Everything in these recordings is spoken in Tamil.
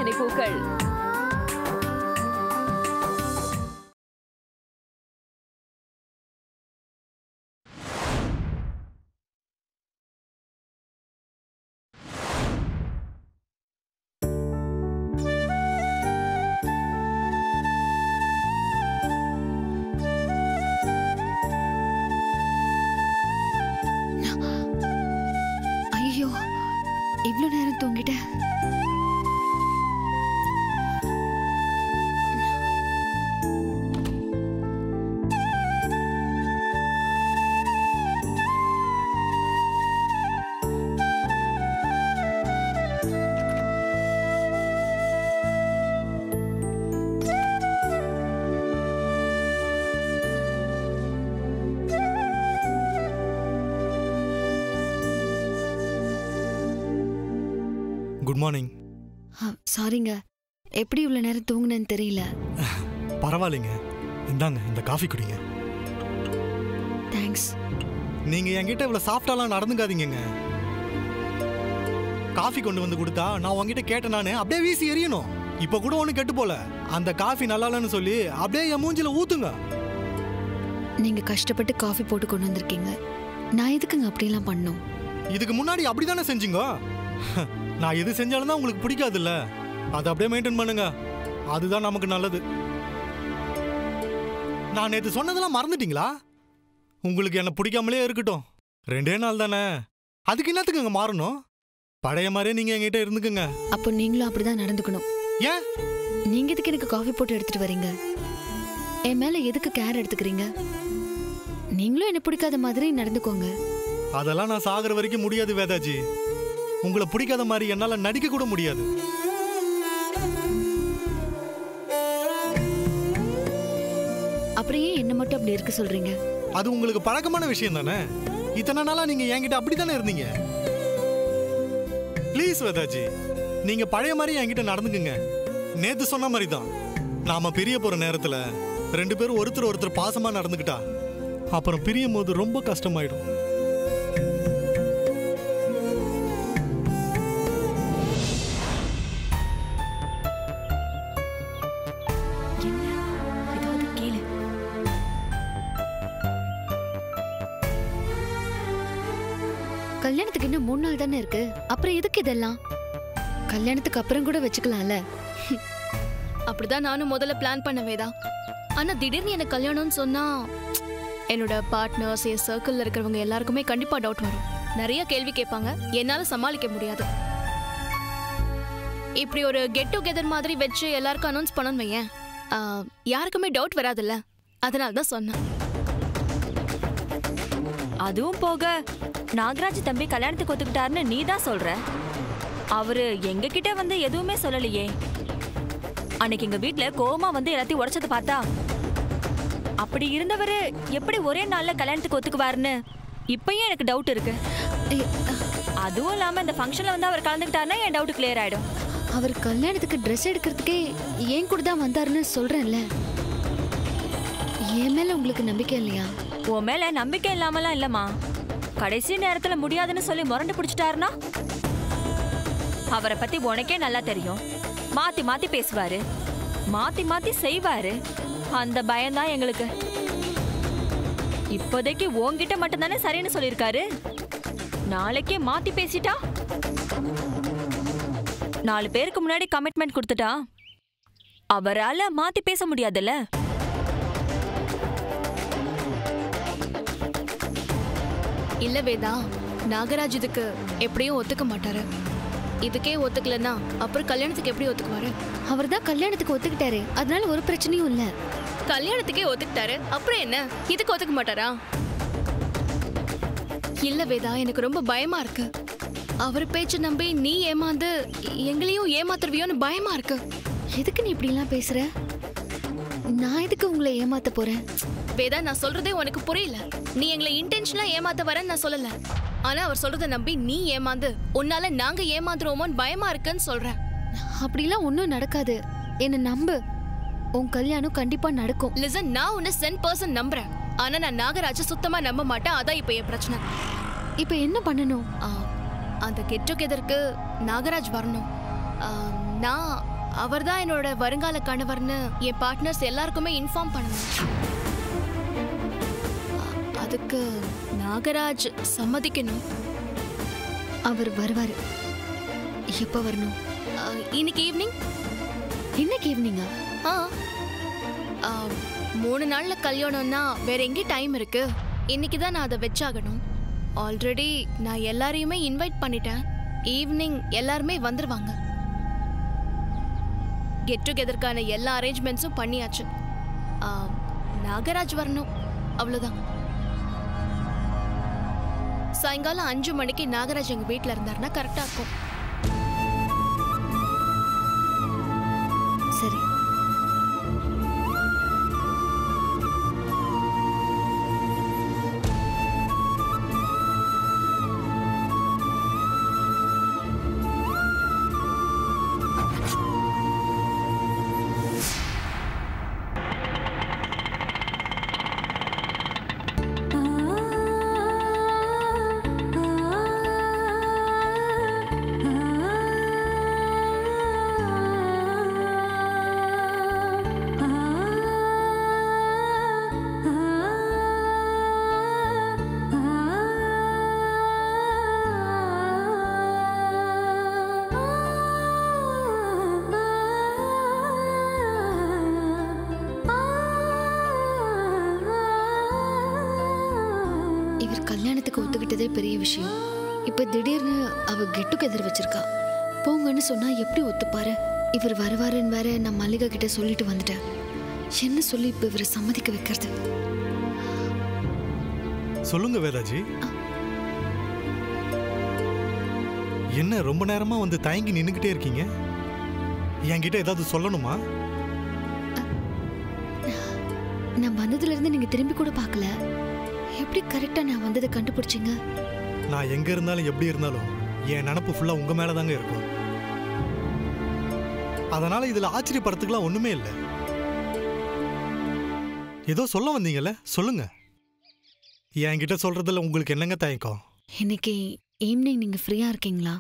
பிரியாணி பூக்கள் ஐயோ இவ்ளோ நேரம் தூங்கிட்டேன் குட் மார்னிங் சாரிங்க எப்படி இவ்ளோ நேரம் தூங்குனேன்னு தெரியல பரவாயில்லைங்க இந்தாங்க இந்த காஃபி குடிங்க தேங்க்ஸ் நீங்க என்கிட்ட இவ்வளவு சாஃப்டாலாம் நடந்துக்காதீங்கங்க காஃபி கொண்டு வந்து கொடுத்தா நான் உங்ககிட்ட கேட்டேன் நானு அப்படியே வீசி எறியணும் இப்ப கூட ஒண்ணு கெட்டு போல அந்த காஃபி நல்லா இல்லைன்னு சொல்லி அப்படியே என் மூஞ்சில ஊத்துங்க நீங்க கஷ்டப்பட்டு காஃபி போட்டு கொண்டு வந்திருக்கீங்க நான் எதுக்குங்க அப்படியெல்லாம் பண்ணோம் இதுக்கு முன்னாடி அப்படிதானே செஞ்சீங்க நான் எது செஞ்சாலும் தான் உங்களுக்கு பிடிக்காதுல்ல அதை அப்படியே மெயின்டைன் பண்ணுங்க அதுதான் நமக்கு நல்லது நான் நேத்து சொன்னதெல்லாம் மறந்துட்டீங்களா உங்களுக்கு என்ன பிடிக்காமலே இருக்கட்டும் ரெண்டே நாள் தானே அதுக்கு என்னத்துக்குங்க மாறணும் பழைய மாதிரியே நீங்க என்கிட்ட இருந்துக்குங்க அப்போ நீங்களும் அப்படிதான் நடந்துக்கணும் ஏன் நீங்க எதுக்கு எனக்கு காஃபி போட்டு எடுத்துட்டு வரீங்க என் மேல எதுக்கு கேர் எடுத்துக்கிறீங்க நீங்களும் என்ன பிடிக்காத மாதிரி நடந்துக்கோங்க அதெல்லாம் நான் சாகுற வரைக்கும் முடியாது வேதாஜி உங்களை பிடிக்காத மாதிரி என்னால நடிக்க கூட முடியாது அப்புறம் ஏன் என்ன மட்டும் அப்படி இருக்க சொல்றீங்க அது உங்களுக்கு பழக்கமான விஷயம் தானே இத்தனை நாளா நீங்க என்கிட்ட அப்படித்தானே இருந்தீங்க ப்ளீஸ் வேதாஜி நீங்க பழைய மாதிரி என்கிட்ட நடந்துக்குங்க நேத்து சொன்ன மாதிரி தான் நாம பிரிய போற நேரத்துல ரெண்டு பேரும் ஒருத்தர் ஒருத்தர் பாசமா நடந்துக்கிட்டா அப்புறம் பிரியும் போது ரொம்ப கஷ்டமாயிடும் என்ன ஏதாவது கேளு கல்யாணத்துக்கு இன்னும் மூணு நாள் தானே இருக்கு அப்புறம் எதுக்கு இதெல்லாம் கல்யாணத்துக்கு அப்புறம் கூட வச்சுக்கலாம்ல அப்படிதான் நானும் முதல்ல பிளான் பண்ணவே தான் ஆனா திடீர்னு எனக்கு கல்யாணம்னு சொன்னா என்னோட பார்ட்னர்ஸ் என் சர்க்கிள்ல இருக்கிறவங்க எல்லாருக்குமே கண்டிப்பா டவுட் வரும் நிறைய கேள்வி கேட்பாங்க என்னால சமாளிக்க முடியாது இப்படி ஒரு கெட் டுகெதர் மாதிரி வச்சு எல்லாருக்கும் அனௌன்ஸ் பண்ணணும் வையேன் ஆ, யாருக்குமே டவுட் வராதுல்ல அதனால தான் சொன்னேன் அதுவும் போக நாகராஜ் தம்பி கல்யாணத்துக்கு ஒத்துக்கிட்டாருன்னு நீ தான் சொல்ற அவரு எங்க கிட்ட வந்து எதுவுமே சொல்லலையே அன்னைக்கு எங்க வீட்ல கோவமா வந்து எல்லாத்தையும் உடைச்சதை பார்த்தா அப்படி இருந்தவரு எப்படி ஒரே நாள்ல கல்யாணத்துக்கு ஒத்துக்குவாருன்னு இப்பயும் எனக்கு டவுட் இருக்கு ஐய, அதுவும் இல்லாம இந்த ஃபங்க்ஷன்ல வந்து அவர் கலந்துக்கிட்டாருன்னா என் டவுட் கிளியர் ஆயிடும் அவர் கல்யாணத்துக்கு ட்ரெஸ் எடுக்கிறதுக்கே ஏன் கூட தான் வந்தாருன்னு சொல்றேன்ல என் மேல உங்களுக்கு நம்பிக்கை இல்லையா உன் மேல நம்பிக்கை இல்லாமலாம் இல்லம்மா கடைசி நேரத்துல முடியாதுன்னு சொல்லி முரண்டு பிடிச்சிட்டாருன்னா அவரை பத்தி உனக்கே நல்லா தெரியும் மாத்தி மாத்தி பேசுவாரு மாத்தி மாத்தி செய்வாரு அந்த பயம்தான் எங்களுக்கு இப்போதைக்கு உன்கிட்ட மட்டும்தானே சரின்னு சொல்லியிருக்காரு நாளைக்கே மாத்தி பேசிட்டா நாலு பேருக்கு முன்னாடி கமிட்மெண்ட் கொடுத்துட்டா அவரால மாத்தி பேச முடியாதுல்ல இல்ல வேதா நாகராஜ் இதுக்கு எப்படியும் ஒத்துக்க மாட்டாரு இதுக்கே ஒத்துக்கலன்னா அப்புறம் கல்யாணத்துக்கு எப்படி ஒத்துக்குவாரு அவர் தான் கல்யாணத்துக்கு ஒத்துக்கிட்டாரு அதனால ஒரு பிரச்சனையும் இல்ல கல்யாணத்துக்கே ஒத்துக்கிட்டாரு அப்புறம் என்ன இதுக்கு ஒத்துக்க மாட்டாரா இல்ல வேதா எனக்கு ரொம்ப பயமா இருக்கு அவர் பேச்ச நம்பி நீ ஏமாந்து எங்களையும் ஏமாத்துருவியோன்னு பயமா இருக்கு எதுக்கு நீ இப்படி எல்லாம் பேசுற நான் எதுக்கு உங்களை ஏமாத்த போறேன் வேதா நான் சொல்றதே உனக்கு புரியல நீ எங்களை இன்டென்ஷனலா ஏமாத்த வரேன்னு நான் சொல்லல ஆனா அவர் சொல்றதை நம்பி நீ ஏமாந்து உன்னால நாங்க ஏமாந்துருவோமோன்னு பயமா இருக்குன்னு சொல்றேன் அப்படிலாம் ஒன்றும் நடக்காது என்ன நம்பு உன் கல்யாணம் கண்டிப்பா நடக்கும் லிசன் நான் உன்னை சென் பர்சன் நம்புறேன் ஆனா நான் நாகராஜ சுத்தமா நம்ப மாட்டேன் அதான் இப்ப என் பிரச்சனை இப்போ என்ன பண்ணணும் ஆ, அந்த கெட் டுகெதருக்கு நாகராஜ் வரணும் ஆ, நான் அவர்தான் என்னோட வருங்கால கணவர்னு என் பார்ட்னர்ஸ் எல்லாருக்குமே இன்ஃபார்ம் பண்ணணும் அ- அதுக்கு நாகராஜ் சம்மதிக்கணும் அவர் வருவாரு எப்போ வரணும் அ, இன்னைக்கு ஈவினிங் இன்னைக்கு ஈவினிங்கா ஆ ஆ, மூணு நாள்ல கல்யாணம்னா வேற எங்கே டைம் இருக்கு இன்னைக்கு தான் நான் அதை வச்சாகணும் ஆல்ரெடி நான் எல்லாரையுமே இன்வைட் பண்ணிட்டேன் ஈவினிங் எல்லாருமே வந்துருவாங்க கெட் டுகெதருக்கான எல்லா அரேஞ்ச்மெண்ட்ஸும் பண்ணியாச்சு ஆ, நாகராஜ் வரணும் அவ்வளோதான் சாயங்காலம் அஞ்சு மணிக்கு நாகராஜ் எங்கள் வீட்டில் இருந்தாருன்னா கரெக்டாக இருக்கும் சரி இவர் கல்யாணத்துக்கு ஒத்துக்கிட்டதே பெரிய விஷயம் இப்ப திடீர்னு அவ கெட் டுகெதர் வச்சிருக்கா போங்கன்னு சொன்னா எப்படி ஒத்துப்பாரு இவர் வருவாருன்னு வேற நான் மல்லிகா கிட்ட சொல்லிட்டு வந்துட்டேன் என்ன சொல்லி இப்ப இவரை சம்மதிக்க வைக்கிறது சொல்லுங்க வேதாஜி என்ன ரொம்ப நேரமா வந்து தயங்கி நின்னுக்கிட்டே இருக்கீங்க என்கிட்ட ஏதாவது சொல்லணுமா நான் வந்ததுல இருந்து நீங்க திரும்பி கூட பார்க்கல எப்படி கரெக்டா நான் வந்ததை கண்டுபிடிச்சீங்க நான் எங்க இருந்தாலும் எப்படி இருந்தாலும் என் நினப்பு ஃபுல்லா உங்க மேல தாங்க இருக்கும் அதனால இதுல ஆச்சரியப்படுறதுக்குலாம் ஒண்ணுமே இல்லை ஏதோ சொல்ல வந்தீங்கல்ல சொல்லுங்க என்கிட்ட சொல்றதுல உங்களுக்கு என்னங்க தயக்கம் இன்னைக்கு ஈவினிங் நீங்க ஃப்ரீயா இருக்கீங்களா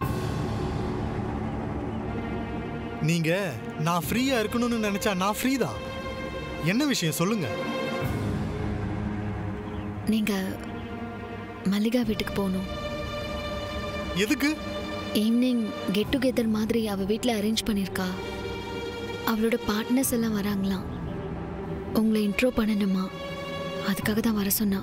நீங்க நான் ஃப்ரீயா இருக்கணும்னு நினைச்சா நான் ஃப்ரீ தான் என்ன விஷயம் சொல்லுங்க நீங்க மல்லிகா வீட்டுக்கு போகணும் எதுக்கு ஈவினிங் கெட் டுகெதர் மாதிரி அவ வீட்டில் அரேஞ்ச் பண்ணியிருக்கா அவளோட பார்ட்னர்ஸ் எல்லாம் வராங்களாம் உங்களை இன்ட்ரோ பண்ணணுமா அதுக்காக தான் வர சொன்னா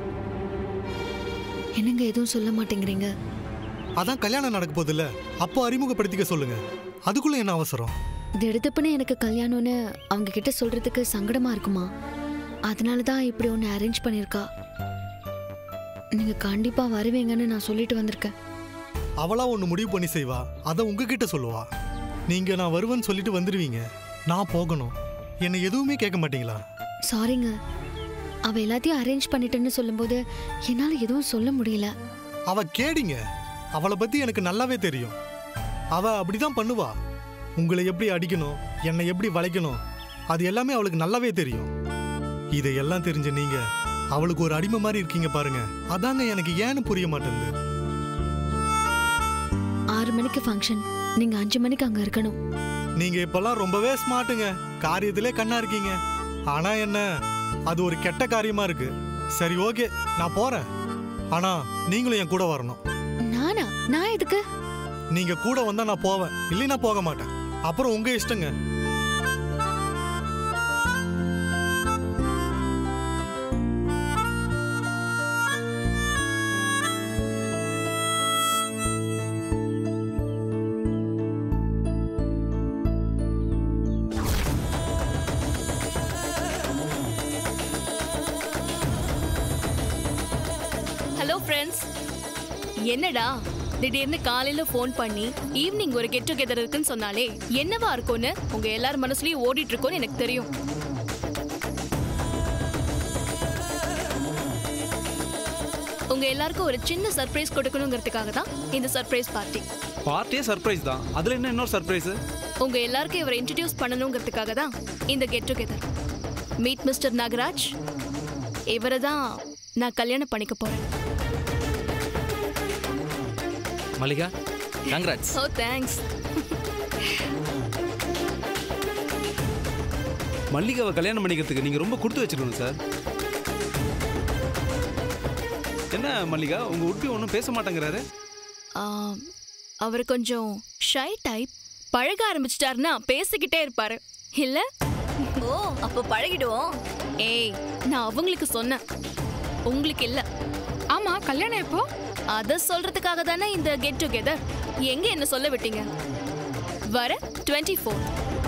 என்னங்க எதுவும் சொல்ல மாட்டேங்கிறீங்க அதான் கல்யாணம் நடக்க போதில்ல அப்போ அறிமுகப்படுத்திக்க சொல்லுங்க அதுக்குள்ள என்ன அவசரம் திடுதப்புன்னு எனக்கு கல்யாணம்னு அவங்க கிட்ட சொல்றதுக்கு சங்கடமா இருக்குமா அதனால தான் இப்படி ஒன்று அரேஞ்ச் பண்ணியிருக்கா நீங்க கண்டிப்பா வருவீங்கன்னு நான் சொல்லிட்டு வந்திருக்கேன் அவளா ஒன்று முடிவு பண்ணி செய்வா அதை உங்ககிட்ட சொல்லுவா நீங்க நான் வருவேன்னு சொல்லிட்டு வந்துடுவீங்க நான் போகணும் என்னை எதுவுமே கேட்க மாட்டீங்களா சாரிங்க அவ எல்லாத்தையும் அரேஞ்ச் பண்ணிட்டேன்னு சொல்லும்போது என்னால் எதுவும் சொல்ல முடியல அவ கேடிங்க அவளை பத்தி எனக்கு நல்லாவே தெரியும் அவ அப்படிதான் பண்ணுவா உங்களை எப்படி அடிக்கணும் என்னை எப்படி வளைக்கணும் அது எல்லாமே அவளுக்கு நல்லாவே தெரியும் இதையெல்லாம் தெரிஞ்ச நீங்க அவளுக்கு ஒரு அடிமை மாதிரி இருக்கீங்க பாருங்க அதாங்க எனக்கு ஏன்னு புரிய மாட்டேங்குது ஆறு மணிக்கு ஃபங்க்ஷன் நீங்க அஞ்சு மணிக்கு அங்க இருக்கணும் நீங்க இப்பெல்லாம் ரொம்பவே ஸ்மார்ட்டுங்க காரியத்திலே கண்ணா இருக்கீங்க ஆனா என்ன அது ஒரு கெட்ட காரியமா இருக்கு சரி ஓகே நான் போறேன் ஆனா நீங்களும் என் கூட வரணும் நானா நான் எதுக்கு நீங்க கூட வந்தா நான் போவேன் இல்லைன்னா போக மாட்டேன் அப்புறம் உங்க இஷ்டங்க ஹலோ ஃப்ரெண்ட்ஸ் என்னடா திடீர்னு காலையில ஃபோன் பண்ணி ஈவினிங் ஒரு கெட் டுகெதர் இருக்குன்னு சொன்னாலே என்னவா இருக்கும்னு உங்க எல்லார் மனசுலயும் ஓடிட்டு இருக்கோன்னு எனக்கு தெரியும் உங்க எல்லாருக்கும் ஒரு சின்ன சர்ப்ரைஸ் கொடுக்கணுங்கிறதுக்காக தான் இந்த சர்ப்ரைஸ் பார்ட்டி பார்ட்டியே சர்ப்ரைஸ் தான் அதுல என்ன இன்னொரு சர்ப்ரைஸ் உங்க எல்லாருக்கும் இவரை இன்ட்ரடியூஸ் பண்ணணுங்கிறதுக்காக தான் இந்த get together meet mister Nagaraj இவரை தான் நான் கல்யாணம் பண்ணிக்க போறேன் மல்லிகா கங்க்ராட்ஸ் ஓ தேங்க்ஸ் மல்லிகாவை கல்யாணம் பண்ணிக்கிறதுக்கு நீங்கள் ரொம்ப கொடுத்து வச்சிருக்கணும் சார் என்ன மல்லிகா உங்கள் உட்பி ஒன்றும் பேச மாட்டேங்கிறாரு ஆம், அவர் கொஞ்சம் ஷை டைப் பழக ஆரம்பிச்சிட்டாருன்னா பேசிக்கிட்டே இருப்பாரு இல்ல ஓ அப்போ பழகிடுவோம் ஏய் நான் அவங்களுக்கு சொன்னேன் உங்களுக்கு இல்ல ஆமா கல்யாணம் எப்போ அத சொல்றதுக்காக தானே இந்த கெட் டுகெதர் எங்க என்ன சொல்ல விட்டீங்க வர twenty four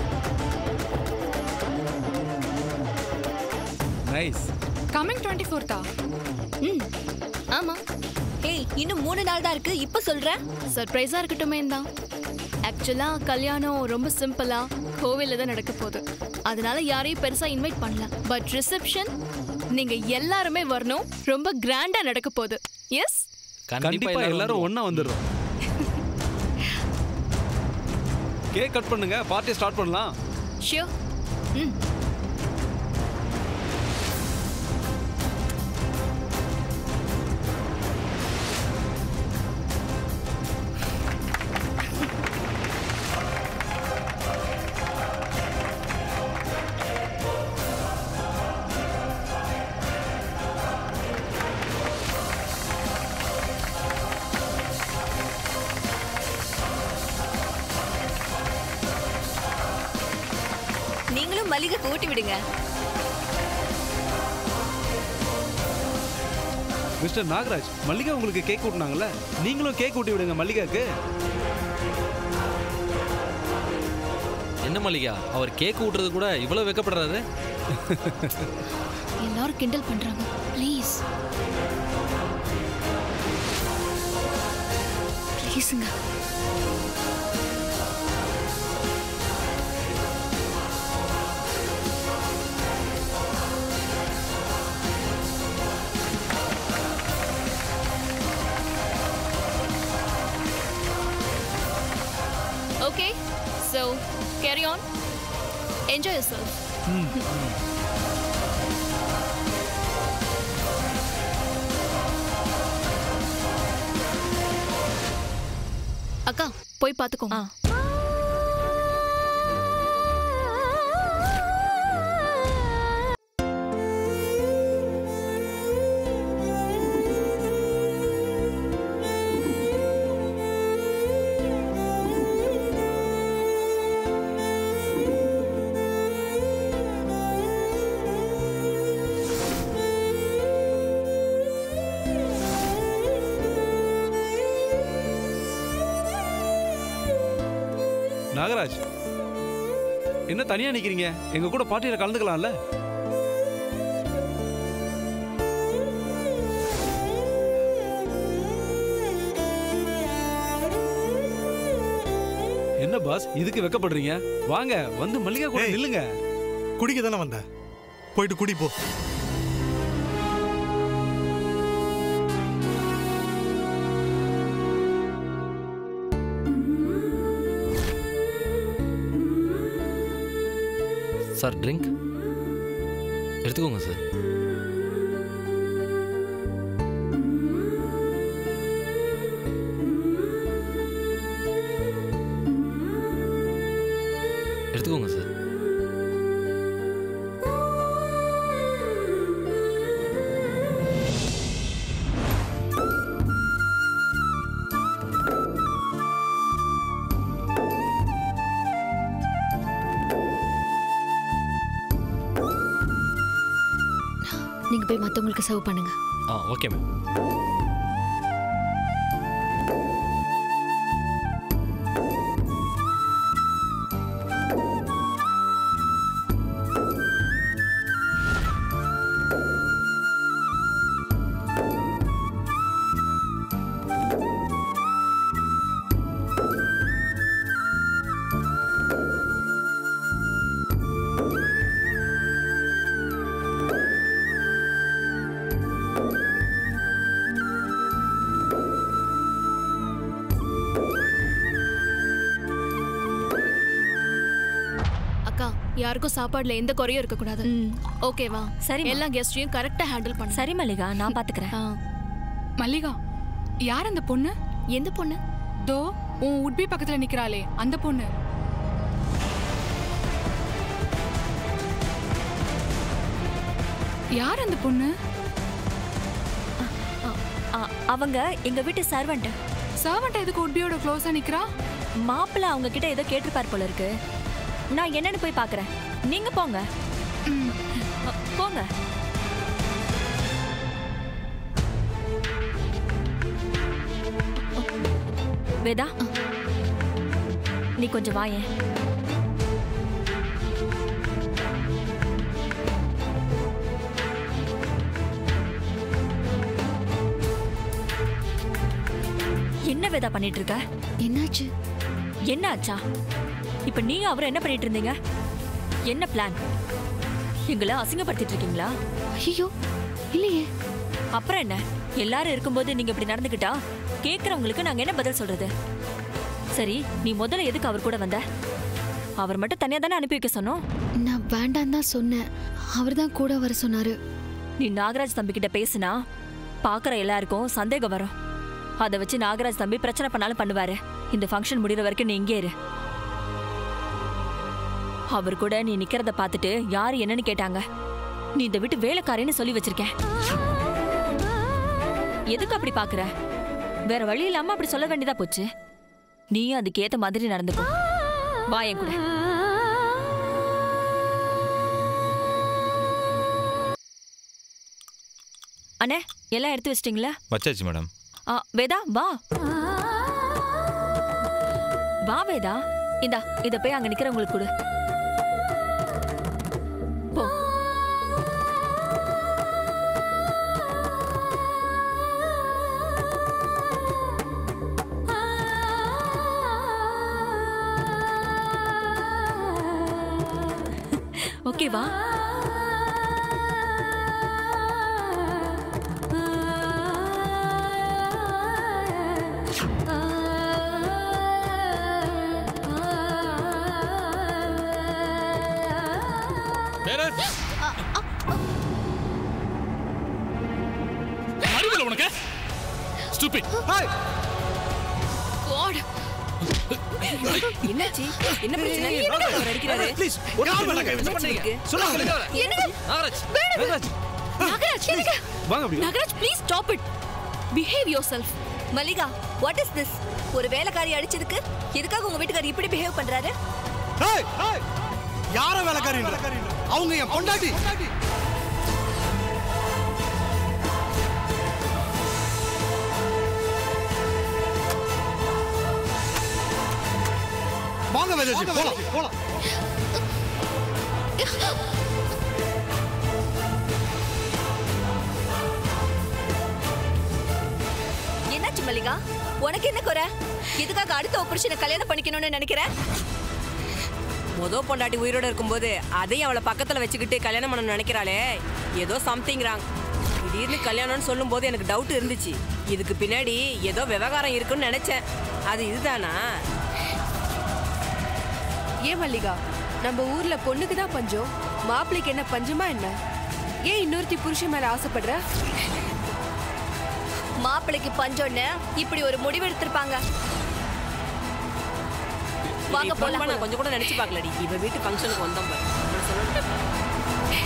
nice coming twenty ஃபோர்த்தா ம் ஆமா ஏய் இன்னும் மூணு நாள் தான் இருக்கு இப்ப சொல்ற சர்ப்ரைஸா இருக்கட்டுமே தான் ஆக்சுவலா கல்யாணம் ரொம்ப சிம்பிளா கோவில்ல தான் நடக்க போகுது அதனால யாரையும் பெருசா இன்வைட் பண்ணல பட் ரிசப்ஷன் நீங்க எல்லாருமே வரணும் ரொம்ப கிராண்டா நடக்க போகுது எஸ் கண்டிப்பா எல்லாரும் ஒண்ணா வந்துடுறோம் கேக் கட் பண்ணுங்க பார்ட்டி ஸ்டார்ட் பண்ணலாம் ஷியோர் ம் நீங்களும் மல்லிகை கூட்டி விடுங்க மிஸ்டர் நாகராஜ் மல்லிகா உங்களுக்கு கேக் ஊட்டினாங்கல்ல நீங்களும் கேக் ஊட்டி விடுங்க மல்லிகாக்கு என்ன மல்லிகா அவர் கேக் ஊட்டுறது கூட இவ்வளவு வெக்கப்படுறாரு எல்லாரும் கிண்டல் பண்றாங்க ப்ளீஸ் ப்ளீஸுங்க okay so carry on enjoy yourself அக்கா போய் பார்த்துக்கோங்க ஆ. நாகராஜ் என்ன தனியா நிக்கிறீங்க எங்க கூட பார்ட்டியில கலந்துக்கலாம்ல என்ன பாஸ் இதுக்கு வெக்கப்படுறீங்க வாங்க வந்து மல்லிகா கூட ஏய். நில்லுங்க குடிக்க தானே வந்த போயிட்டு குடி போ சார் ட்ரிங்க் எடுத்துக்கோங்க சார் எடுத்துக்கோங்க சார் நீங்க போய் மத்தவங்களுக்கு சர்வ் பண்ணுங்க ஆ ஓகே மேம் அக்கா யாருக்கும் சாப்பாடுல எந்த குறையும் இருக்கக்கூடாது ம் ஓகேவா சரிம்மா. எல்லா கெஸ்டையும் கரெக்டா ஹேண்டில் பண்ண சரி மல்லிகா நான் பாத்துக்கிறேன் மல்லிகா யார் அந்த பொண்ணு எந்த பொண்ணு தோ உன் உட்பி பக்கத்துல நிக்கிறாளே அந்த பொண்ணு யார் அந்த பொண்ணு அ, அ, அவங்க எங்க வீட்டு சர்வெண்ட் சர்வெண்ட் எதுக்கு உட்பியோட க்ளோஸா நிக்கிறா மாப்பிள்ள அவங்க கிட்ட ஏதோ கேட்டிருப்பார் போல இருக்கு நான் என்னன்னு போய் பார்க்கறேன் நீங்க போங்க அ, போங்க வேதா நீ கொஞ்சம் வாயேன் என்ன வேதா பண்ணிட்டு இருக்க என்னாச்சு என்ன ஆச்சா இப்ப நீ அவரும் என்ன பண்ணிட்டு இருந்தீங்க என்ன பிளான் எங்களை அசிங்கப்படுத்திட்டு இருக்கீங்களா ஐயோ இல்லையே அப்புறம் என்ன எல்லாரும் இருக்கும்போது நீங்க இப்படி நடந்துக்கிட்டா கேக்குறவங்களுக்கு நாங்க என்ன பதில் சொல்றது சரி நீ முதல்ல எதுக்கு அவர் கூட வந்த அவர் மட்டும் தனியா தானே அனுப்பி வைக்க சொன்னோம் நான் வேண்டாம் தான் சொன்னேன் அவர் தான் கூட வர சொன்னாரு நீ நாகராஜ் தம்பி கிட்ட பேசினா பாக்குற எல்லாருக்கும் சந்தேகம் வரும் அதை வச்சு நாகராஜ் தம்பி பிரச்சனை பண்ணாலும் பண்ணுவாரு இந்த ஃபங்க்ஷன் முடிகிற வரைக்கும் நீ இங்கே இரு அவர் கூட நீ நிக்கிறத பார்த்துட்டு யாரு என்னன்னு கேட்டாங்க நீ இந்த வீட்டு வேலைக்காரன்னு சொல்லி வச்சிருக்கேன் எதுக்கு அப்படி பாக்குற வேற வழி இல்லாம அப்படி சொல்ல வேண்டியதா போச்சு நீயும் அதுக்கு ஏத்த மாதிரி நடந்துக்கோ வா என் கூட அண்ணே எல்லாம் எடுத்து வச்சிட்டீங்களா வச்சாச்சு மேடம் ஆ, வேதா வா வா வேதா இந்தா இத போய் அங்க நிக்கிறவங்களுக்கு கொடு போ ஓகேவா அறிவியல் உனக்கு ஸ்டூபிட் என்னாச்சு என்ன பிரச்சனை அவர் அடிக்கிறாரு ப்ளீஸ் ஒரு ஆள் மேல கை வச்சு பண்ணீங்க சொல்லுங்க நாகராஜ் நாகராஜ் நாகராஜ் வாங்க அப்படி Nagaraj please stop it behave yourself Mallika what is this ஒரு வேலைக்காரி அடிச்சதுக்கு எதுக்காக உங்க வீட்டுக்காரர் இப்படி பிஹேவ் பண்றாரு ஏய், ஏய், யார வேலைக்காரின்ற அவங்க என் பொண்டாட்டி வாங்க வேதாஜி போலாம் போலாம் என்னாச்சு மல்லிகா உனக்கு என்ன குறை எதுக்காக அடுத்த புருஷனை கல்யாணம் பண்ணிக்கணும்னு நினைக்கிற முத பொண்டாட்டி உயிரோட இருக்கும்போது அதையும் அவளை பக்கத்துல வச்சுக்கிட்டு கல்யாணம் பண்ணணும்னு நினைக்கிறாளே ஏதோ சம்திங் ராங் திடீர்னு கல்யாணம்னு சொல்லும்போது எனக்கு டவுட் இருந்துச்சு இதுக்கு பின்னாடி ஏதோ விவகாரம் இருக்குன்னு நினைச்சேன் அது இதுதானா ஏன் மல்லிகா நம்ம ஊர்ல பொண்ணுக்கு தான் பஞ்சம் மாப்பிள்ளைக்கு என்ன பஞ்சமா என்ன ஏன் இன்னொருத்தி புருஷன் மேல ஆசைப்படுற மாப்பிள்ளைக்கு பஞ்சம்னு இப்படி ஒரு முடிவு எடுத்திருப்பாங்க வாங்க இப்ப போலாம் நான் கொஞ்சம் கூட நினைச்சு பார்க்கலடி இவ வீட்டு ஃபங்க்ஷனுக்கு வந்தோம் பாரு. நான் சொல்லணும்.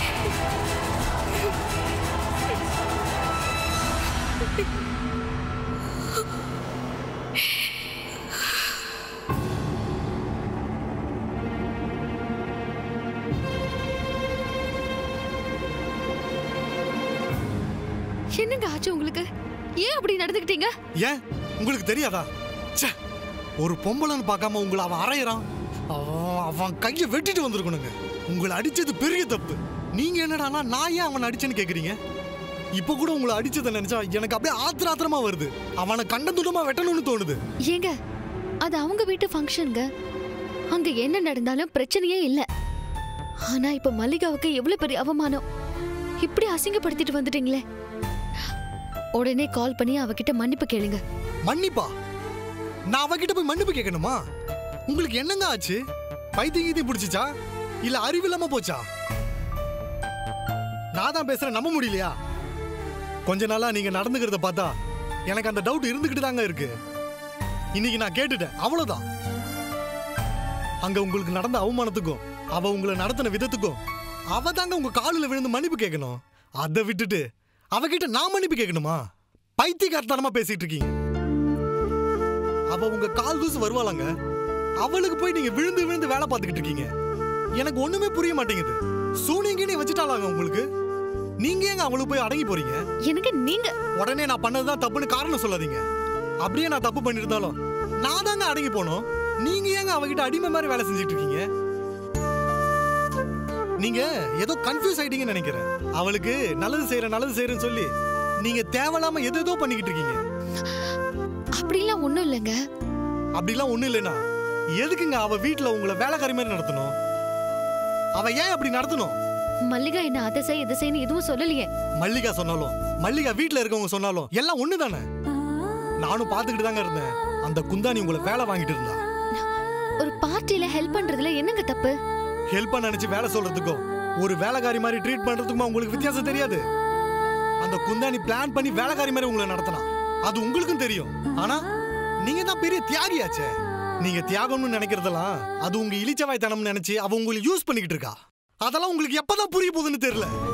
என்னங்க ஆச்சு உங்களுக்கு ஏன் அப்படி நடந்துக்கிட்டீங்க ஏன் உங்களுக்கு தெரியாதா ச்சே ஒரு பொம்பளைன்னு பார்க்காம உங்களை அவன் அரையிறான் அவன் அவன் கையை வெட்டிட்டு வந்திருக்கணுங்க உங்களை அடிச்சது பெரிய தப்பு நீங்க என்னடானா நான் ஏன் அவனை அடிச்சேன்னு கேக்குறீங்க இப்போ கூட உங்களை அடிச்சதை நினைச்சா எனக்கு அப்படியே ஆத்திர ஆத்திரமா வருது அவனை கண்டந்துடமா வெட்டணும்னு தோணுது ஏங்க அது அவங்க வீட்டு ஃபங்க்ஷனுங்க அங்க என்ன நடந்தாலும் பிரச்சனையே இல்ல ஆனா இப்ப மல்லிகாவுக்கு எவ்வளவு பெரிய அவமானம் இப்படி அசிங்கப்படுத்திட்டு வந்துட்டீங்களே உடனே கால் பண்ணி அவகிட்ட மன்னிப்பு கேளுங்க மன்னிப்பா நான் அவகிட்ட போய் மன்னிப்பு கேட்கணுமா உங்களுக்கு என்னங்க ஆச்சு பைத்தியம் கீதி பிடிச்சிச்சா இல்ல அறிவில்லாம போச்சா நான் தான் பேசுறேன் நம்ப முடியலையா கொஞ்ச நாளா நீங்க நடந்துக்கிறத பார்த்தா எனக்கு அந்த டவுட் இருந்துகிட்டு தாங்க இருக்கு இன்னைக்கு நான் கேட்டுட்டேன் அவ்வளவுதான் அங்க உங்களுக்கு நடந்த அவமானத்துக்கும் அவ உங்களை நடத்தின விதத்துக்கும் அவ தாங்க உங்க காலில் விழுந்து மன்னிப்பு கேட்கணும் அதை விட்டுட்டு அவகிட்ட நான் மன்னிப்பு கேட்கணுமா பைத்தியக்காரத்தனமா பேசிட்டு இருக்கீங்க அவ உங்க கால் தூசு வருவாளாங்க அவளுக்கு போய் நீங்க விழுந்து விழுந்து வேலை பார்த்துக்கிட்டு இருக்கீங்க எனக்கு ஒண்ணுமே புரிய மாட்டேங்குது சூனியங்கினே வச்சுட்டாளாங்க உங்களுக்கு நீங்க ஏங்க அவளுக்கு போய் அடங்கி போறீங்க எனக்கு நீங்க உடனே நான் பண்ணதுதான் தப்புன்னு காரணம் சொல்லாதீங்க அப்படியே நான் தப்பு பண்ணிருந்தாலும் நான் தாங்க அடங்கி போனோம் நீங்க ஏங்க அவகிட்ட அடிமை மாதிரி வேலை செஞ்சுட்டு இருக்கீங்க நீங்க ஏதோ கன்ஃபியூஸ் ஆயிட்டீங்கன்னு நினைக்கிறேன் அவளுக்கு நல்லது செய்யறேன் நல்லது செய்யறேன்னு சொல்லி நீங்க தேவையில்லாம எது ஏதோ பண்ணிக்கிட்டு இருக்கீங்க அப்படிலாம் ஒண்ணும் இல்லைங்க அப்படிலாம் ஒண்ணும் இல்லைனா எதுக்குங்க அவ வீட்டுல உங்களை வேலைக்காரி மாதிரி நடத்தணும் அவ ஏன் அப்படி நடத்தணும் மல்லிகா என்ன அதை செய் இதை செய்யு எதுவும் சொல்லலையே மல்லிகா சொன்னாலும் மல்லிகா வீட்ல இருக்கவங்க சொன்னாலும் எல்லாம் ஒண்ணு தானே நானும் பாத்துக்கிட்டு தாங்க இருந்தேன் அந்த குந்தாணி உங்களை வேலை வாங்கிட்டு இருந்தா ஒரு பார்ட்டில ஹெல்ப் பண்றதுல என்னங்க தப்பு ஹெல்ப் பண்ண நினைச்சு வேலை சொல்றதுக்கும் ஒரு வேலைக்காரி மாதிரி ட்ரீட் பண்றதுக்குமா உங்களுக்கு வித்தியாசம் தெரியாது அந்த குந்தாணி பிளான் பண்ணி வேலைக்காரி மாதிரி உங்களை நடத்தினா அது உங்களுக்கும் தெரியும் ஆனா நீங்க தான் பெரிய தியாகியாச்சே நீங்க தியாகம்னு நினைக்கிறதெல்லாம் அது உங்க இளிச்சவாய்த்தனம் நினைச்சு அவ உங்களுக்கு யூஸ் பண்ணிக்கிட்டு இருக்கா அதெல்லாம் உங்களுக்கு எப்பதான் புரிய போகுதுன்னு தெரியல